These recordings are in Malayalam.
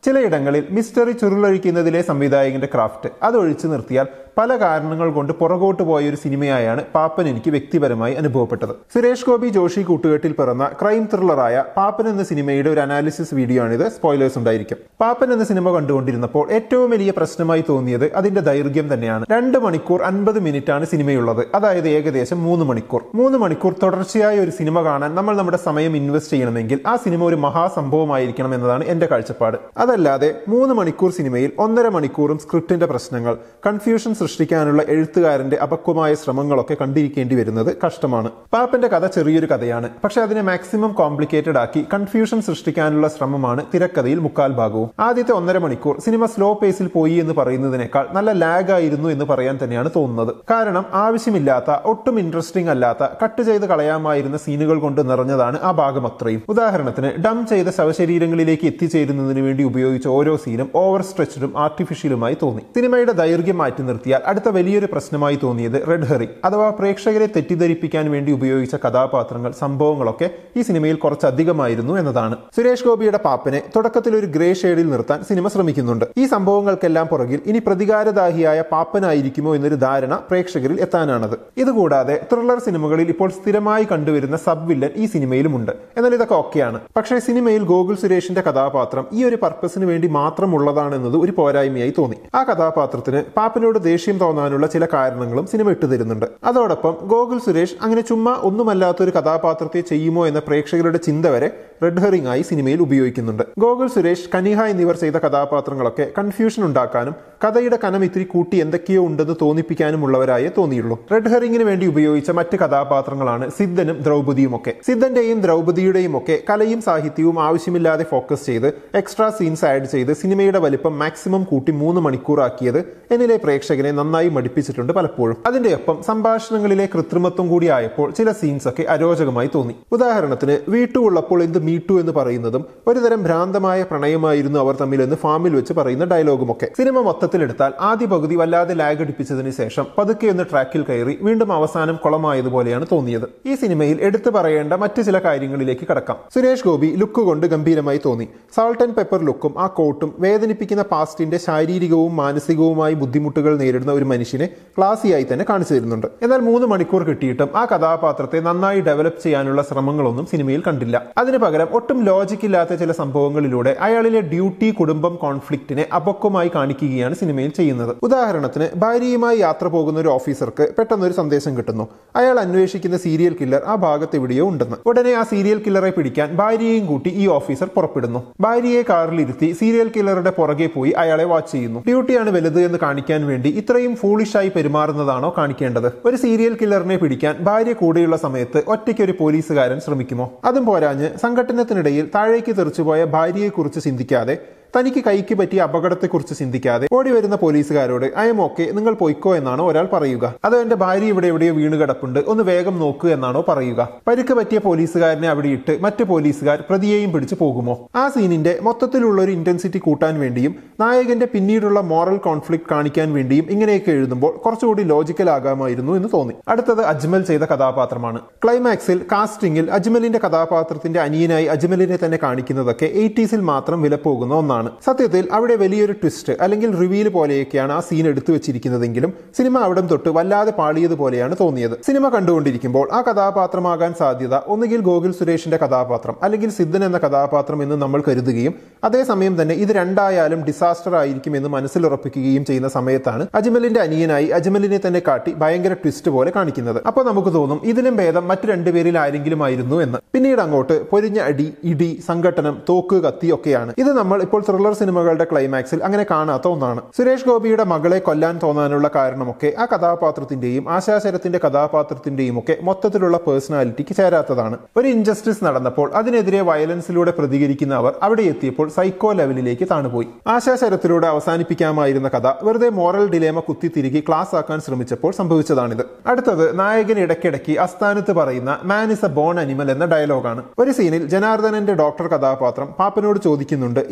ചിലയിടങ്ങളിൽ മിസ്റ്ററി ചുരുളൊഴിക്കുന്നതിലെ സംവിധായകന്റെ ക്രാഫ്റ്റ് അതൊഴിച്ചു നിർത്തിയാൽ പല കാരണങ്ങൾ കൊണ്ട് പുറകോട്ട് പോയ ഒരു സിനിമയായാണ് പാപ്പൻ എനിക്ക് വ്യക്തിപരമായി അനുഭവപ്പെട്ടത് സുരേഷ് ഗോപി ജോഷി കൂട്ടുകെട്ടിൽ പിറന്ന ക്രൈം ത്രില്ലറായ പാപ്പൻ എന്ന സിനിമയുടെ ഒരു അനാലിസിസ് വീഡിയോ ആണിത് സ്പോയിലേഴ്സ് ഉണ്ടായിരിക്കും പാപ്പൻ എന്ന സിനിമ കണ്ടുകൊണ്ടിരുന്നപ്പോൾ ഏറ്റവും വലിയ പ്രശ്നമായി തോന്നിയത് അതിന്റെ ദൈർഘ്യം തന്നെയാണ് രണ്ട് മണിക്കൂർ അൻപത് മിനിറ്റ് ആണ് സിനിമയുള്ളത് അതായത് ഏകദേശം മൂന്ന് മണിക്കൂർ മൂന്ന് മണിക്കൂർ തുടർച്ചയായ ഒരു സിനിമ കാണാൻ നമ്മൾ നമ്മുടെ സമയം ഇൻവെസ്റ്റ് ചെയ്യണമെങ്കിൽ ആ സിനിമ ഒരു മഹാസംഭവമായിരിക്കണം എന്നതാണ് എന്റെ കാഴ്ചപ്പാട് അതല്ലാതെ മൂന്ന് മണിക്കൂർ സിനിമയിൽ ഒന്നര മണിക്കൂറും സ്ക്രിപ്റ്റിന്റെ പ്രശ്നങ്ങൾ കൺഫ്യൂഷൻ സൃഷ്ടിക്കാനുള്ള എഴുത്തുകാരന്റെ അപക്വമായ ശ്രമങ്ങളൊക്കെ കണ്ടിരിക്കേണ്ടി വരുന്നത് കഷ്ടമാണ് പാപ്പന്റെ കഥ ചെറിയൊരു കഥയാണ് പക്ഷെ അതിനെ മാക്സിമം കോംപ്ലിക്കേറ്റഡ് ആക്കി കൺഫ്യൂഷൻ സൃഷ്ടിക്കാനുള്ള ശ്രമമാണ് തിരക്കഥയിൽ മുക്കാൽ ഭാഗവും ആദ്യത്തെ ഒന്നര മണിക്കൂർ സിനിമ സ്ലോ പേസിൽ പോയി എന്ന് പറയുന്നതിനേക്കാൾ നല്ല ലാഗ് ആയിരുന്നു എന്ന് പറയാൻ തന്നെയാണ് തോന്നുന്നത് കാരണം ആവശ്യമില്ലാത്ത ഒട്ടും ഇൻട്രസ്റ്റിംഗ് അല്ലാത്ത കട്ട് ചെയ്ത് കളയാമായിരുന്ന സീനുകൾ കൊണ്ട് നിറഞ്ഞതാണ് ആ ഭാഗം അത്രയും ഉദാഹരണത്തിന് ഡം ചെയ്ത ശവശരീരങ്ങളിലേക്ക് എത്തിച്ചേരുന്നതിന് വേണ്ടി ഉപയോഗിച്ച ഓരോ സീനും ഓവർ സ്ട്രെച്ചഡും ആർട്ടിഫിഷ്യലുമായി തോന്നി സിനിമയുടെ ദൈർഘ്യം മാറ്റി നിർത്തിയാൽ അടുത്ത വലിയൊരു പ്രശ്നമായി തോന്നിയത് റെഡ് ഹെറി അഥവാ പ്രേക്ഷകരെ തെറ്റിദ്ധരിപ്പിക്കാൻ വേണ്ടി ഉപയോഗിച്ച കഥാപാത്രങ്ങൾ സംഭവങ്ങളൊക്കെ ഈ സിനിമയിൽ കുറച്ചധികമായിരുന്നു എന്നതാണ് സുരേഷ് ഗോപിയുടെ പാപ്പനെ തുടക്കത്തിൽ ഒരു ഗ്രേ ഷെയ്ഡിൽ നിർത്താൻ സിനിമ ശ്രമിക്കുന്നുണ്ട് ഈ സംഭവങ്ങൾക്കെല്ലാം പുറകിൽ ഇനി പ്രതികാരദാഹിയായ പാപ്പനായിരിക്കുമോ എന്നൊരു ധാരണ പ്രേക്ഷകരിൽ എത്താനാണത് ഇതുകൂടാതെ ത്രില്ലർ സിനിമകളിൽ ഇപ്പോൾ സ്ഥിരമായി കണ്ടുവരുന്ന സബ് വില്ലൻ ഈ സിനിമയിലുമുണ്ട് എന്നാൽ ഇതൊക്കെ ഓക്കെയാണ് പക്ഷേ സിനിമയിൽ ഗോകുൽ സുരേഷിന്റെ കഥാപാത്രം ഈ ഒരു പർപ്പസിന് വേണ്ടി മാത്രമുള്ളതാണെന്നത് ഒരു പോരായ്മയായി തോന്നി ആ കഥാപാത്രത്തിന് പാപ്പനോട് ദേഷ്യം തോന്നാനുള്ള ചില കാരണങ്ങളും സിനിമ ഇട്ടുതരുന്നുണ്ട് അതോടൊപ്പം ഗോകുൽ സുരേഷ് അങ്ങനെ ചുമ്മാ ഒന്നുമല്ലാത്തൊരു കഥാപാത്രത്തെ ചെയ്യുമോ എന്ന പ്രേക്ഷകരുടെ ചിന്ത വരെ റെഡ് ഹെറിംഗ് ആയി സിനിമയിൽ ഉപയോഗിക്കുന്നുണ്ട് ഗോകുൽ സുരേഷ് കനിഹ എന്നിവർ ചെയ്ത കഥാപാത്രങ്ങളൊക്കെ കൺഫ്യൂഷൻ ഉണ്ടാക്കാനും കഥയുടെ കനം ഇത്തിരി കൂട്ടി എന്തൊക്കെയോ ഉണ്ടെന്ന് തോന്നിപ്പിക്കാനുമുള്ളവരായേ തോന്നിയുള്ളൂ റെഡ് ഹെറിംഗിന് വേണ്ടി ഉപയോഗിച്ച മറ്റ് കഥാപാത്രങ്ങളാണ് സിദ്ധനും ദ്രൗപദിയും ഒക്കെ സിദ്ധന്റെയും ദ്രൗപദിയുടെയും ഒക്കെ കലയും സാഹിത്യവും ആവശ്യമില്ലാതെ ഫോക്കസ് ചെയ്ത് എക്സ്ട്രാ സീൻസ് ആഡ് ചെയ്ത് സിനിമയുടെ വലിപ്പം മാക്സിമം കൂട്ടി മൂന്ന് മണിക്കൂറാക്കിയത് എന്നിലെ പ്രേക്ഷകനെ നന്നായി മടിപ്പിച്ചിട്ടുണ്ട് പലപ്പോഴും അതിന്റെ ഒപ്പം സംഭാഷണങ്ങളിലെ കൃത്രിമത്വം കൂടി ആയപ്പോൾ ചില സീൻസ് ഒക്കെ അരോചകമായി തോന്നി ഉദാഹരണത്തിന് വീട്ടു ഉള്ളപ്പോൾ എന്ത് മീട്ടു എന്ന് പറയുന്നതും ഒരുതരം ഭ്രാന്തമായ പ്രണയമായിരുന്നു അവർ തമ്മിൽ എന്ന് ഫാമിൽ വെച്ച് പറയുന്ന ഡയലോഗും ഒക്കെ സിനിമ മൊത്തത്തിലെടുത്താൽ ആദ്യ പകുതി വല്ലാതെ ലാഗ് അടിപ്പിച്ചതിന് ശേഷം പതുക്കെ ഒന്ന് ട്രാക്കിൽ കയറി വീണ്ടും അവസാനം കുളമായതുപോലെയാണ് തോന്നിയത് ഈ സിനിമയിൽ എടുത്തു പറയേണ്ട മറ്റു ചില കാര്യങ്ങളിലേക്ക് കടക്കാം സുരേഷ് ഗോപി ലുക്ക് കൊണ്ട് ഗംഭീരമായി തോന്നി സാൾട്ട് ആൻഡ് പെപ്പർ ലുക്കും ആ കോട്ടും വേദനിപ്പിക്കുന്ന പാസ്റ്റിന്റെ ശാരീരികവും മാനസികവുമായി ബുദ്ധിമുട്ടുകൾ നേരിടുന്ന ഒരു മനുഷ്യനെ ക്ലാസിയായി തന്നെ കാണിച്ചു തരുന്നുണ്ട് എന്നാൽ മൂന്ന് മണിക്കൂർ കിട്ടിയിട്ടും ആ കഥാപാത്രത്തെ നന്നായി ഡെവലപ്പ് ചെയ്യാനുള്ള ശ്രമങ്ങളൊന്നും സിനിമയിൽ കണ്ടില്ല അതിന് പകരം ഒട്ടും ലോജിക് ഇല്ലാത്ത ചില സംഭവങ്ങളിലൂടെ അയാളിലെ ഡ്യൂട്ടി കുടുംബം കോൺഫ്ലിക്റ്റിനെ അപക്വമായി കാണിക്കുകയാണ് സിനിമയിൽ ചെയ്യുന്നത് ഉദാഹരണത്തിന് ഭാര്യയുമായി യാത്ര പോകുന്ന ഒരു ഓഫീസർക്ക് പെട്ടെന്ന് ഒരു സന്ദേശം കിട്ടുന്നു അയാൾ അന്വേഷിക്കുന്ന സീരിയൽ കില്ലർ ആ ഭാഗത്ത് എവിടെയോ ഉണ്ടെന്ന് ഉടനെ ആ സീരിയൽ കില്ലറെ പിടിക്കാൻ ഭാര്യയെയും കൂട്ടി ഈ ഓഫീസർ പുറപ്പെടുന്നു ഭാര്യയെ കാറിലിരുത്തി സീരിയൽ കില്ലറുടെ പുറകെ പോയി അയാളെ വാച്ച് ചെയ്യുന്നു ഡ്യൂട്ടിയാണ് വലുത് എന്ന് കാണിക്കാൻ വേണ്ടി ഇത്രയും ഫൂളിഷായി പെരുമാറുന്നതാണോ കാണിക്കേണ്ടത് ഒരു സീരിയൽ കില്ലറിനെ പിടിക്കാൻ ഭാര്യ കൂടെയുള്ള സമയത്ത് ഒറ്റയ്ക്ക് ഒരു പോലീസുകാരൻ ശ്രമിക്കുമോ അതും പോരാഞ്ഞ് സംഘടനത്തിനിടയിൽ താഴേക്ക് തെറിച്ചുപോയ ഭാര്യയെക്കുറിച്ച് ചിന്തിക്കാതെ തനിക്ക് കൈക്ക് പറ്റിയ അപകടത്തെക്കുറിച്ച് ചിന്തിക്കാതെ ഓടി വരുന്ന പോലീസുകാരോട് ഐ എം ഓക്കെ നിങ്ങൾ പൊയ്ക്കോ എന്നാണോ ഒരാൾ പറയുക അതോ എന്റെ ഭാര്യ ഇവിടെ എവിടെയോ വീണ് കിടപ്പുണ്ട് ഒന്ന് വേഗം നോക്കൂ എന്നാണോ പറയുക പരിക്ക് പറ്റിയ പോലീസുകാരനെ അവിടെ ഇട്ട് മറ്റ് പോലീസുകാർ പ്രതിയെയും പിടിച്ചു പോകുമോ ആ സീനിന്റെ മൊത്തത്തിലുള്ള ഒരു ഇന്റൻസിറ്റി കൂട്ടാൻ വേണ്ടിയും നായകന്റെ പിന്നീടുള്ള മോറൽ കോൺഫ്ലിക്ട് കാണിക്കാൻ വേണ്ടിയും ഇങ്ങനെയൊക്കെ എഴുതുമ്പോൾ കുറച്ചുകൂടി ലോജിക്കൽ ആകാമായിരുന്നു എന്ന് തോന്നി അടുത്തത് അജ്മൽ ചെയ്ത കഥാപാത്രമാണ് ക്ലൈമാക്സിൽ കാസ്റ്റിംഗിൽ അജ്മലിന്റെ കഥാപാത്രത്തിന്റെ അനിയനായി അജ്മലിനെ തന്നെ കാണിക്കുന്നതൊക്കെ എയ്റ്റീസിൽ മാത്രം വിലപ്പോകുന്ന ഒന്നാണ് സത്യത്തിൽ അവിടെ വലിയൊരു ട്വിസ്റ്റ് അല്ലെങ്കിൽ റിവീൽ പോലെയൊക്കെയാണ് ആ സീൻ എടുത്തു വെച്ചിരിക്കുന്നതെങ്കിലും സിനിമ അവിടം തൊട്ട് വല്ലാതെ പാളിയതുപോലെയാണ് തോന്നിയത് സിനിമ കണ്ടുകൊണ്ടിരിക്കുമ്പോൾ ആ കഥാപാത്രമാകാൻ സാധ്യത ഒന്നുകിൽ ഗോകുൽ സുരേഷിന്റെ കഥാപാത്രം അല്ലെങ്കിൽ സിദ്ധൻ എന്ന കഥാപാത്രം എന്ന് നമ്മൾ കരുതുകയും അതേസമയം തന്നെ ഇത് രണ്ടായാലും ഡിസാസ്റ്റർ ആയിരിക്കും എന്ന് മനസ്സിലുറപ്പിക്കുകയും ചെയ്യുന്ന സമയത്താണ് അജ്മലിന്റെ അനിയനായി അജ്മലിനെ തന്നെ കാട്ടി ഭയങ്കര ട്വിസ്റ്റ് പോലെ കാണിക്കുന്നത് അപ്പോൾ നമുക്ക് തോന്നും ഇതിലും ഭേദം മറ്റു രണ്ടുപേരിൽ ആരെങ്കിലും ആയിരുന്നു എന്ന് പിന്നീട് അങ്ങോട്ട് പൊരിഞ്ഞ അടി ഇടി സംഘട്ടനം തോക്ക് കത്തി ഒക്കെയാണ് ഇത് നമ്മൾ ഇപ്പോൾ ത്രില്ലർ സിനിമകളുടെ ക്ലൈമാക്സിൽ അങ്ങനെ കാണാത്ത ഒന്നാണ് സുരേഷ് ഗോപിയുടെ മകളെ കൊല്ലാൻ തോന്നാനുള്ള കാരണമൊക്കെ ആ കഥാപാത്രത്തിന്റെയും ആശാശരത്തിന്റെ കഥാപാത്രത്തിന്റെയും ഒക്കെ മൊത്തത്തിലുള്ള പേഴ്സണാലിറ്റിക്ക് ചേരാത്തതാണ് ഒരു ഇൻജസ്റ്റിസ് നടന്നപ്പോൾ അതിനെതിരെ വയലൻസിലൂടെ പ്രതികരിക്കുന്ന അവർ അവിടെ എത്തിയപ്പോൾ സൈക്കോ ലെവലിലേക്ക് താണുപോയി ആശാശരത്തിലൂടെ അവസാനിപ്പിക്കാമായിരുന്ന കഥ വെറുതെ മോറൽ ഡിലേമ കുത്തി തിരികെ ക്ലാസ് ആക്കാൻ ശ്രമിച്ചപ്പോൾ സംഭവിച്ചതാണിത് അടുത്തത് നായകൻ ഇടയ്ക്കിടയ്ക്ക് അസ്ഥാനത്ത് പറയുന്ന man is a born animal എന്ന ഡയലോഗാണ് ഒരു സീനിൽ ജനാർദ്ദനന്റെ ഡോക്ടർ കഥാപാത്രം പാപ്പനോട് ചോദിക്കുന്നുണ്ട് ഇപ്പോഴും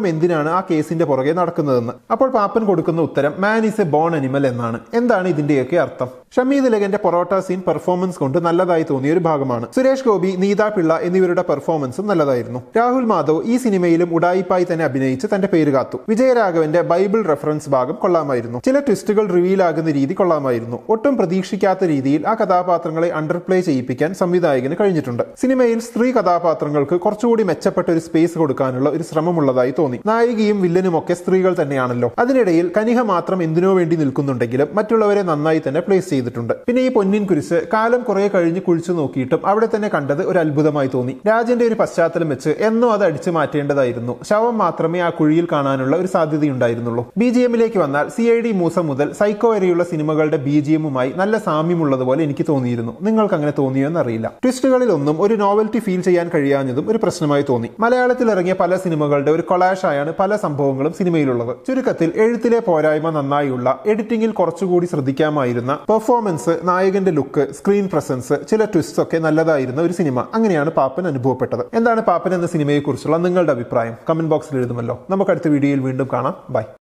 എന്തിനാണ് ആ കേസിന്റെ പുറകെ നടക്കുന്നതെന്ന് അപ്പോൾ പാപ്പൻ കൊടുക്കുന്ന ഉത്തരം man is a born animal എന്നാണ് എന്താണ് ഇതിന്റെയൊക്കെ അർത്ഥം ഷമി തിലകന്റെ പൊറോട്ട സീൻ പെർഫോമൻസ് കൊണ്ട് നല്ലതായി തോന്നിയ ഒരു ഭാഗമാണ് സുരേഷ് ഗോപി നീത പിള്ള എന്നിവരുടെ പെർഫോമൻസും നല്ലതായിരുന്നു രാഹുൽ മാധവ് ഈ സിനിമയിലും ഉടായിപ്പായി തന്നെ അഭിനയിച്ച് തന്റെ പേര് കാത്തു വിജയരാഘവന്റെ ബൈബിൾ റെഫറൻസ് ഭാഗം കൊള്ളാമായിരുന്നു ചില ട്വിസ്റ്റുകൾ റിവീൽ ആകുന്ന രീതി കൊള്ളാമായിരുന്നു ഒട്ടും പ്രതീക്ഷിക്കാത്ത രീതിയിൽ ആ കഥാപാത്രങ്ങളെ അണ്ടർപ്ലേ ചെയ്യിപ്പിക്കാൻ സംവിധായകന് കഴിഞ്ഞിട്ടുണ്ട് സിനിമയിൽ സ്ത്രീ കഥാപാത്രങ്ങൾക്ക് കുറച്ചുകൂടി മെച്ചപ്പെട്ട ഒരു സ്പേസ് കൊടുക്കാനുള്ള ഒരു ശ്രമമുള്ളതായി തോന്നി നായികയും വില്ലനും ഒക്കെ സ്ത്രീകൾ തന്നെയാണല്ലോ അതിനിടയിൽ കനിഹ മാത്രം എന്തിനോ വേണ്ടി നിൽക്കുന്നുണ്ടെങ്കിലും മറ്റുള്ളവരെ നന്നായി തന്നെ പ്ലേസ് ചെയ്തിട്ടുണ്ട് പിന്നെ ഈ പൊന്നിൻ കുരിശ് കാലം കുറെ കഴിഞ്ഞ് കുഴിച്ചു നോക്കിയിട്ടും അവിടെ തന്നെ കണ്ടത് ഒരു അത്ഭുതമായി തോന്നി രാജന്റെ ഒരു പശ്ചാത്തലം വെച്ച് എന്നോ അത് അടിച്ചു മാറ്റേണ്ടതായിരുന്നു ശവം മാത്രമേ ആ കുഴിയിൽ കാണാനുള്ള ഒരു സാധ്യതയുണ്ടായിരുന്നുള്ളൂ ബി ജി എമ്മിലേക്ക് വന്നാൽ സി ഐ ഡി മൂസ മുതൽ സൈക്കോ വരെയുള്ള സിനിമകളുടെ ബി ജി എമ്മുമായി നല്ല സാമ്യമുള്ളതുപോലെ എനിക്ക് തോന്നിയിരുന്നു നിങ്ങൾക്ക് അങ്ങനെ തോന്നിയോ എന്നറിയില്ല ട്വിസ്റ്റുകളിലൊന്നും ഒരു നോവൽറ്റി ഫീൽ ചെയ്യാൻ കഴിയാഞ്ഞതും ഒരു പ്രശ്നമായി തോന്നി മലയാളത്തിൽ ഇറങ്ങിയ പല സിനിമകളുടെ ഒരു കൊളാഷായാണ് പല സംഭവങ്ങളും സിനിമയിലുള്ളത് ചുരുക്കത്തിൽ എഴുത്തിലെ പോരായ്മ നന്നായുള്ള എഡിറ്റിംഗിൽ കുറച്ചുകൂടി ശ്രദ്ധിക്കാമായിരുന്ന പെർഫോമൻസ് നായകന്റെ ലുക്ക് സ്ക്രീൻ പ്രസൻസ് ചില ട്വിസ്റ്റ് ഒക്കെ നല്ലതായിരുന്ന ഒരു സിനിമ അങ്ങനെയാണ് പാപ്പൻ അനുഭവപ്പെട്ടത് എന്താണ് പാപ്പൻ എന്ന സിനിമയെക്കുറിച്ചുള്ള നിങ്ങളുടെ അഭിപ്രായം കമന്റ് ബോക്സിൽ എഴുതുമല്ലോ നമുക്ക് അടുത്ത വീഡിയോയിൽ വീണ്ടും കാണാം ബൈ